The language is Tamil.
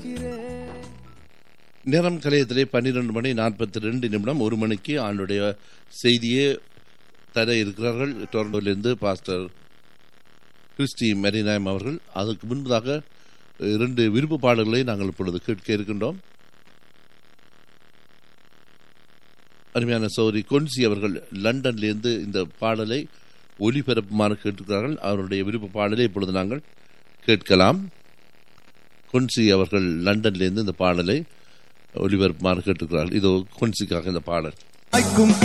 இருக்கிறேன் நேரம் கலையத்திலே பன்னிரண்டு மணி நாற்பத்தி ரெண்டு நிமிடம் ஒரு மணிக்கு ஆண்டுடைய செய்தியே தர இருக்கிறார்கள் டொரண்டோவிலிருந்து பாஸ்டர் கிறிஸ்டி மெரினாயம் அவர்கள் அதற்கு முன்பதாக இரண்டு விருப்பு பாடல்களை நாங்கள் இப்பொழுது கேட்க இருக்கின்றோம் அருமையான சௌரி கொன்சி அவர்கள் லண்டன்லேருந்து இந்த பாடலை ஒலிபரப்புமாறு கேட்டிருக்கிறார்கள் அவருடைய விருப்ப பாடலை இப்பொழுது நாங்கள் கேட்கலாம் கொன்சி அவர்கள் லண்டன்லேருந்து இந்த பாடலை ஒலிபரப்புமாறு கேட்டிருக்கிறார்கள் இதோ கொன்சிக்காக இந்த பாடல் வாய்க்கும்